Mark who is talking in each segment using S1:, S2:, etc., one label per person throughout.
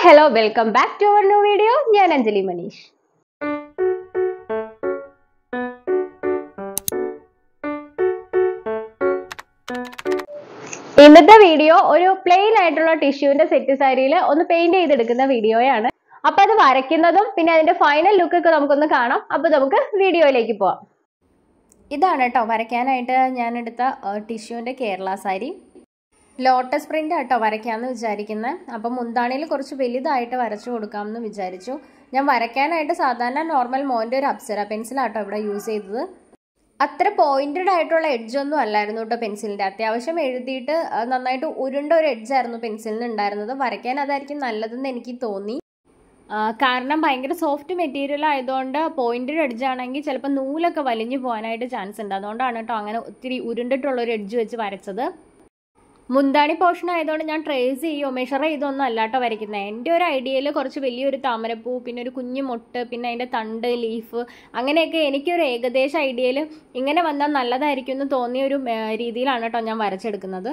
S1: Hello welcome back to our new video ഞാൻ അഞ്ജലി മനീഷ് ഇന്നത്തെ video ഒരു പ്ലെയിൻ ആയിട്ടുള്ള ടിഷ്യൂവിന്റെ സെറ്റ് സാരിയിൽ ഒന്ന് പെയിന്റ് ചെയ്തെടുക്കുന്ന വീഡിയോയാണ് അപ്പൊ അത് വരയ്ക്കുന്നതും പിന്നെ അതിന്റെ ഫൈനൽ ലുക്ക് ഒക്കെ നമുക്കൊന്ന് കാണാം അപ്പൊ നമുക്ക് വീഡിയോയിലേക്ക് പോവാം ഇതാണ് കേട്ടോ വരയ്ക്കാനായിട്ട് ഞാൻ എടുത്ത ടിഷ്യൂവിന്റെ കേരള സാരി ലോട്ടസ് പ്രിന്റ് ആട്ടോ വരയ്ക്കാമെന്ന് വിചാരിക്കുന്നത് അപ്പം മുന്താണിയിൽ കുറച്ച് വലുതായിട്ട് വരച്ചു കൊടുക്കാമെന്ന് വിചാരിച്ചു ഞാൻ വരയ്ക്കാനായിട്ട് സാധാരണ നോർമൽ മോൻ്റെ ഒരു അപ്സര പെൻസിലാട്ടോ ഇവിടെ യൂസ് ചെയ്തത് അത്ര പോയിന്റഡ് ആയിട്ടുള്ള എഡ്ജ് ഒന്നും അല്ലായിരുന്നു കേട്ടോ പെൻസിലിൻ്റെ അത്യാവശ്യം എഴുതിയിട്ട് ആ, നന്നായിട്ട് ഉരുണ്ട ഒരു എഡ്ജായിരുന്നു പെൻസിലിന് ഉണ്ടായിരുന്നത് വരയ്ക്കാൻ അതായിരിക്കും നല്ലതെന്ന് എനിക്ക് തോന്നി ആ, കാരണം ഭയങ്കര സോഫ്റ്റ് മെറ്റീരിയൽ ആയതുകൊണ്ട് പോയിന്റഡ് എഡ്ജ് ആണെങ്കിൽ ചിലപ്പോൾ നൂലൊക്കെ വലിഞ്ഞു പോകാനായിട്ട് ചാൻസ് ഉണ്ട് അതുകൊണ്ടാണ് കേട്ടോ അങ്ങനെ ഒത്തിരി ഉരുണ്ടിട്ടുള്ള ഒരു എഡ്ജ് വെച്ച് വരച്ചത് മുന്താണി പോർഷൻ ആയതുകൊണ്ട് ഞാൻ ട്രേസ് ചെയ്യോ മെഷർ ചെയ്തൊന്നും അല്ലാട്ടോ വരയ്ക്കുന്നത് എൻ്റെ ഒരു ഐഡിയയിൽ കുറച്ച് വലിയൊരു താമരപ്പൂ പിന്നെ ഒരു കുഞ്ഞു മൊട്ട് പിന്നെ അതിൻ്റെ തണ്ട് ലീഫ് അങ്ങനെയൊക്കെ എനിക്കൊരു ഏകദേശ ഐഡിയയിൽ ഇങ്ങനെ വന്നാൽ നല്ലതായിരിക്കും എന്ന് തോന്നിയ ഒരു ആ, രീതിയിലാണ് കേട്ടോ ഞാൻ വരച്ചെടുക്കുന്നത്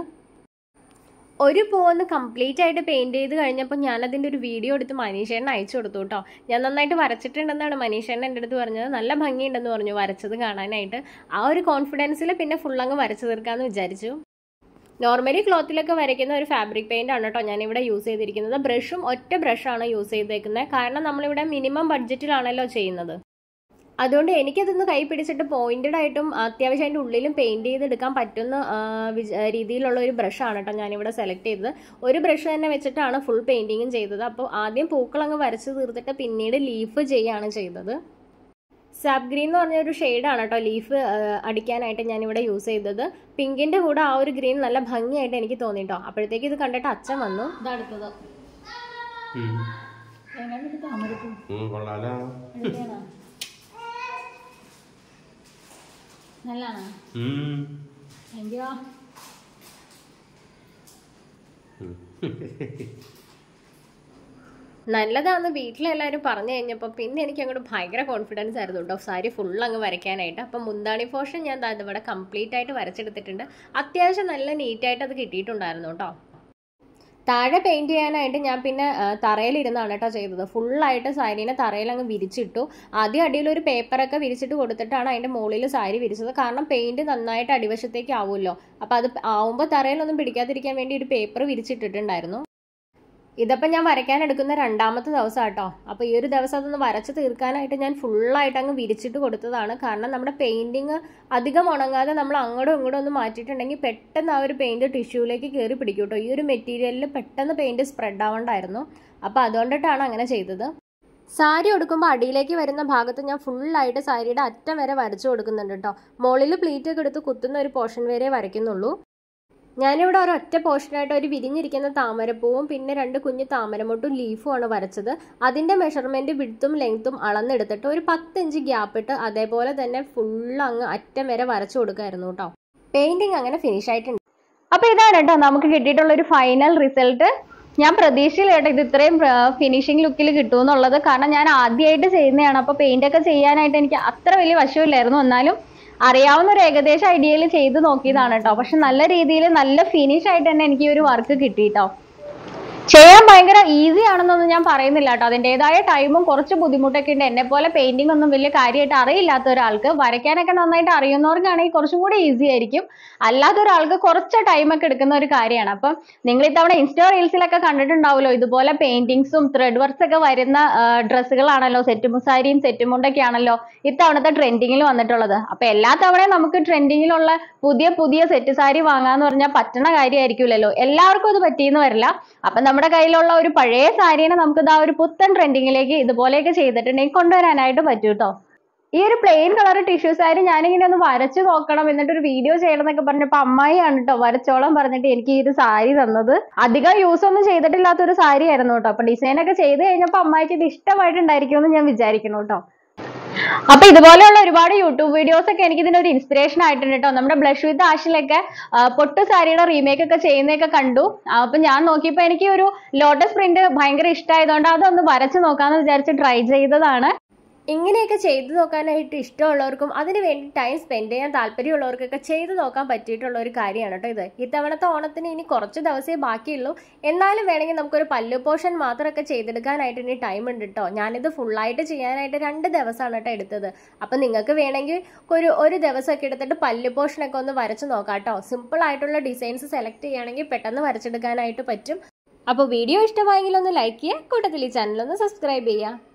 S1: ഒരു പൂവൊന്ന് കംപ്ലീറ്റ് ആയിട്ട് പെയിൻറ് ചെയ്ത് കഴിഞ്ഞപ്പോൾ ഞാനതിൻ്റെ ഒരു വീഡിയോ എടുത്ത് മനീഷേണ്ണ അയച്ചു കൊടുത്തു കേട്ടോ ഞാൻ നന്നായിട്ട് വരച്ചിട്ടുണ്ടെന്നാണ് മനീഷേണ്ണ എൻ്റെ അടുത്ത് പറഞ്ഞത് നല്ല ഭംഗിയുണ്ടെന്ന് പറഞ്ഞു വരച്ചത് കാണാനായിട്ട് ആ ഒരു കോൺഫിഡൻസിൽ പിന്നെ ഫുൾ അങ്ങ് വരച്ചു തീർക്കാമെന്ന് വിചാരിച്ചു നോർമലി ക്ലോത്തിലൊക്കെ വരയ്ക്കുന്ന ഒരു ഫാബ്രിക് പെയിന്റ് ആണ് കേട്ടോ ഞാനിവിടെ യൂസ് ചെയ്തിരിക്കുന്നത് ബ്രഷും ഒറ്റ ബ്രഷാണ് യൂസ് ചെയ്തേക്കുന്നത് കാരണം നമ്മളിവിടെ മിനിമം ബഡ്ജറ്റിലാണല്ലോ ചെയ്യുന്നത് അതുകൊണ്ട് എനിക്കതൊന്ന് കൈ പിടിച്ചിട്ട് പോയിന്റഡ് ആയിട്ടും അത്യാവശ്യം അതിൻ്റെ ഉള്ളിലും പെയിന്റ് ചെയ്തെടുക്കാൻ പറ്റുന്ന ആ, വിച- രീതിയിലുള്ള ഒരു ബ്രഷാണ് കേട്ടോ ഞാനിവിടെ സെലക്ട് ചെയ്തത് ഒരു ബ്രഷ് തന്നെ വെച്ചിട്ടാണ് ഫുൾ പെയിന്റിങ്ങും ചെയ്തത് അപ്പോൾ ആദ്യം പൂക്കൾ അങ്ങ് വരച്ച് തീർത്തിട്ട് പിന്നീട് ലീഫ് ചെയ്യാണ് ചെയ്തത് സാബ് ഗ്രീൻ എന്ന് പറഞ്ഞ ഒരു ഷെയ്ഡാണ് കേട്ടോ ലീഫ് അടിക്കാനായിട്ട് ഞാനിവിടെ യൂസ് ചെയ്തത് പിങ്കിന്റെ കൂടെ ആ ഒരു ഗ്രീൻ നല്ല ഭംഗിയായിട്ട് എനിക്ക് തോന്നി കേട്ടോ അപ്പോഴത്തേക്ക് ഇത് കണ്ടിട്ട് അച്ഛൻ വന്നു
S2: ഇതടുത്തത്
S3: ഉം.
S2: എങ്ങനെ താമരപ്പൂ
S3: ഉം, കൊള്ളാലോ
S2: എടുക്കണോ നല്ലതാണോ
S3: ഉം.
S2: താങ്ക് യു
S3: ഉം.
S1: നല്ലതാന്ന് വീട്ടിലെല്ലാവരും പറഞ്ഞു കഴിഞ്ഞപ്പോൾ പിന്നെ എനിക്ക് അങ്ങോട്ട് ഭയങ്കര കോൺഫിഡൻസ് ആയിരുന്നു കേട്ടോ സാരി ഫുൾ അങ്ങ് വരയ്ക്കാനായിട്ട് അപ്പം മുന്താണി പോർഷൻ ഞാൻ ദാ ഇവിടെ കംപ്ലീറ്റ് ആയിട്ട് വരച്ചെടുത്തിട്ടുണ്ട് അത്യാവശ്യം നല്ല നീറ്റായിട്ട് അത് കിട്ടിയിട്ടുണ്ടായിരുന്നു കേട്ടോ താഴെ പെയിന്റ് ചെയ്യാനായിട്ട് ഞാൻ പിന്നെ ആ, തറയിലിരുന്നാണ് കേട്ടോ ചെയ്തത് ഫുള്ളായിട്ട് സാരീനെ തറയിൽ അങ്ങ് വിരിച്ചിട്ടു ആദ്യം അടിയിൽ ഒരു പേപ്പറൊക്കെ വിരിച്ചിട്ട് കൊടുത്തിട്ടാണ് അതിന്റെ മുകളിൽ സാരി വിരിച്ചത് കാരണം പെയിന്റ് നന്നായിട്ട് അടിവശത്തേക്ക് ആവുമല്ലോ അപ്പൊ അത് ആവുമ്പോൾ തറയിലൊന്നും പിടിക്കാതിരിക്കാൻ വേണ്ടി ഒരു പേപ്പർ വിരിച്ചിട്ടിട്ടുണ്ടായിരുന്നു ഇതിപ്പോൾ ഞാൻ വരയ്ക്കാൻ എടുക്കുന്ന രണ്ടാമത്തെ ദിവസം കേട്ടോ അപ്പോൾ ഈ ഒരു ദിവസം അതൊന്ന് വരച്ച് തീർക്കാനായിട്ട് ഞാൻ ഫുള്ളായിട്ട് അങ്ങ് വിരിച്ചിട്ട് കൊടുത്തതാണ് കാരണം നമ്മുടെ പെയിൻറ്റിങ് അധികം ഉണങ്ങാതെ നമ്മൾ അങ്ങോട്ടും ഇങ്ങോട്ടും ഒന്ന് മാറ്റിയിട്ടുണ്ടെങ്കിൽ പെട്ടെന്ന് ആ ഒരു പെയിൻറ് ടിഷ്യൂലേക്ക് കയറി പിടിക്കും കേട്ടോ ഈ ഒരു മെറ്റീരിയലിൽ പെട്ടെന്ന് പെയിൻറ് സ്പ്രെഡ് ആവണ്ടായിരുന്നു അപ്പോൾ അതുകൊണ്ടിട്ടാണ് അങ്ങനെ ചെയ്തത് സാരി എടുക്കുമ്പോൾ അടിയിലേക്ക് വരുന്ന ഭാഗത്ത് ഞാൻ ഫുള്ളായിട്ട് സാരിയുടെ അറ്റം വരെ വരച്ചു കൊടുക്കുന്നുണ്ട് കേട്ടോ മുകളിൽ പ്ലീറ്റ് ഒക്കെ എടുത്ത് കുത്തുന്ന ഒരു പോർഷൻ വരെ വരയ്ക്കുന്നുള്ളൂ ഞാനിവിടെ ഒരു ഒറ്റ പോർഷനായിട്ട് ഒരു വിരിഞ്ഞിരിക്കുന്ന താമരപ്പൂവും പിന്നെ രണ്ട് കുഞ്ഞു താമരമൊട്ടും ലീഫും ആണ് വരച്ചത് അതിന്റെ മെഷർമെന്റ് വിടുത്തും ലെങ്ത്തും അളന്നെടുത്തിട്ട് ഒരു പത്തഞ്ച് ഗ്യാപ്പ് ഇട്ട് അതേപോലെ തന്നെ ഫുൾ അങ്ങ് അറ്റം വരെ വരച്ചു കൊടുക്കായിരുന്നു കേട്ടോ പെയിന്റിങ് അങ്ങനെ ഫിനിഷ് ആയിട്ടുണ്ട് അപ്പൊ ഇതാണ് കേട്ടോ നമുക്ക് കിട്ടിയിട്ടുള്ള ഒരു ഫൈനൽ റിസൾട്ട് ഞാൻ പ്രതീക്ഷയില്ല കേട്ടോ ഇത് ഇത്രയും ഫിനിഷിംഗ് ലുക്കിൽ കിട്ടുമെന്നുള്ളത് കാരണം ഞാൻ ആദ്യമായിട്ട് ചെയ്യുന്നതാണ് അപ്പൊ പെയിന്റ് ഒക്കെ ചെയ്യാനായിട്ട് എനിക്ക് അത്ര വലിയ വശമില്ലായിരുന്നു എന്നാലും അറിയാവുന്ന ഒരു ഏകദേശം ഐഡിയയിൽ ചെയ്ത് നോക്കിയതാണ് കേട്ടോ പക്ഷെ നല്ല രീതിയിൽ നല്ല ഫിനിഷ് ആയിട്ട് തന്നെ എനിക്ക് ഈ ഒരു വർക്ക് കിട്ടി കേട്ടോ ചെയ്യാൻ ഭയങ്കര ഈസി ആണെന്നൊന്നും ഞാൻ പറയുന്നില്ല കേട്ടോ അതിൻ്റെതായ ടൈമും കുറച്ച് ബുദ്ധിമുട്ടൊക്കെ ഉണ്ട് എന്നെ പോലെ പെയിന്റിംഗ് ഒന്നും വലിയ കാര്യമായിട്ട് അറിയില്ലാത്ത ഒരാൾക്ക് വരയ്ക്കാനൊക്കെ നന്നായിട്ട് അറിയുന്നവർക്കാണെങ്കിൽ കുറച്ചും കൂടി ഈസി ആയിരിക്കും അല്ലാത്ത ഒരാൾക്ക് കുറച്ച് ടൈമൊക്കെ എടുക്കുന്ന ഒരു കാര്യമാണ് അപ്പം നിങ്ങൾ ഇത്തവണ ഇൻസ്റ്റാ റീൽസിലൊക്കെ കണ്ടിട്ടുണ്ടാവുമല്ലോ ഇതുപോലെ പെയിന്റിങ്സും ത്രെഡ് വർക്ക്സ് ഒക്കെ വരുന്ന ഡ്രസ്സുകളാണല്ലോ സെറ്റ് മുസാരിയും സെറ്റ് മുണ്ടൊക്കെ ആണല്ലോ ഇത്തവണത്തെ ട്രെൻഡിങ്ങിൽ വന്നിട്ടുള്ളത് അപ്പൊ എല്ലാ തവണയും നമുക്ക് ട്രെൻഡിങ്ങിലുള്ള പുതിയ പുതിയ സെറ്റ് സാരി വാങ്ങാന്ന് പറഞ്ഞാൽ പറ്റണ കാര്യമായിരിക്കില്ലല്ലോ എല്ലാവർക്കും അത് പറ്റിയെന്ന് വരില്ല അപ്പൊ നമ്മുടെ കയ്യിലുള്ള ഒരു പഴയ സാരീനെ നമുക്ക് ഇതാ ഒരു പുത്തൻ ട്രെൻഡിങ്ങിലേക്ക് ഇതുപോലെയൊക്കെ ചെയ്തിട്ടുണ്ടെങ്കിൽ കൊണ്ടുവരാനായിട്ട് പറ്റും കേട്ടോ ഈ ഒരു പ്ലെയിൻ കളർ ടിഷ്യൂ സാരി ഞാനിങ്ങനെ ഒന്ന് വരച്ചു നോക്കണം എന്നിട്ട് ഒരു വീഡിയോ ചെയ്യണം എന്നൊക്കെ പറഞ്ഞപ്പോ അമ്മായിയാണ് കേട്ടോ വരച്ചോളം പറഞ്ഞിട്ട് എനിക്ക് ഈ ഒരു സാരി തന്നത് അധികം യൂസ് ഒന്നും ചെയ്തിട്ടില്ലാത്ത ഒരു സാരി ആയിരുന്നു കേട്ടോ അപ്പൊ ഡിസൈൻ ഒക്കെ ചെയ്ത് കഴിഞ്ഞപ്പോ അമ്മായിക്ക് ഇത് ഇഷ്ടമായിട്ടുണ്ടായിരിക്കും എന്ന് ഞാൻ വിചാരിക്കുന്നു കേട്ടോ അപ്പൊ ഇതുപോലെയുള്ള ഒരുപാട് യൂട്യൂബ് വീഡിയോസ് ഒക്കെ എനിക്ക് ഇതിനൊരു ഇൻസ്പിറേഷൻ ആയിട്ടുണ്ട് കേട്ടോ നമ്മുടെ ബ്ലഷ് വിത്ത് ആഷിലൊക്കെ ആ, പൊട്ടു സാരിയുടെ റീമേക്ക് ഒക്കെ ചെയ്യുന്നതൊക്കെ കണ്ടു ആ, അപ്പൊ ഞാൻ നോക്കിയപ്പോ എനിക്ക് ഒരു ലോട്ടസ് പ്രിന്റ് ഭയങ്കര ഇഷ്ടമായതുകൊണ്ട് അതൊന്ന് വരച്ച് നോക്കാന്ന് വിചാരിച്ച് ട്രൈ ചെയ്തതാണ് ഇങ്ങനെയൊക്കെ ചെയ്തു നോക്കാനായിട്ട് ഇഷ്ടമുള്ളവർക്കും അതിന് വേണ്ടി ടൈം സ്പെൻഡ് ചെയ്യാൻ താല്പര്യമുള്ളവർക്കൊക്കെ ചെയ്തു നോക്കാൻ പറ്റിയിട്ടുള്ള ഒരു കാര്യമാണ് കേട്ടോ ഇത് ഇത്തവണത്തെ ഓണത്തിന് ഇനി കുറച്ച് ദിവസമേ ബാക്കിയുള്ളൂ എന്നാലും വേണമെങ്കിൽ നമുക്കൊരു പല്ലു പോർഷൻ മാത്രമൊക്കെ ചെയ്തെടുക്കാനായിട്ട് ഇനി ടൈം ഉണ്ട് കേട്ടോ ഞാനിത് ഫുള്ളായിട്ട് ചെയ്യാനായിട്ട് രണ്ട് ദിവസമാണ് കേട്ടോ എടുത്തത് അപ്പം നിങ്ങൾക്ക് വേണമെങ്കിൽ ഒരു ഒരു ദിവസമൊക്കെ എടുത്തിട്ട് പല്ലു പോർഷനൊക്കെ ഒന്ന് വരച്ച് നോക്കാം കേട്ടോ സിമ്പിൾ ആയിട്ടുള്ള ഡിസൈൻസ് സെലക്ട് ചെയ്യുകയാണെങ്കിൽ പെട്ടെന്ന് വരച്ചെടുക്കാനായിട്ട് പറ്റും അപ്പോൾ വീഡിയോ ഇഷ്ടമായെങ്കിൽ ഒന്ന് ലൈക്ക് ചെയ്യുക കൂട്ടത്തിൽ ഈ ചാനൽ ഒന്ന് സബ്സ്ക്രൈബ് ചെയ്യുക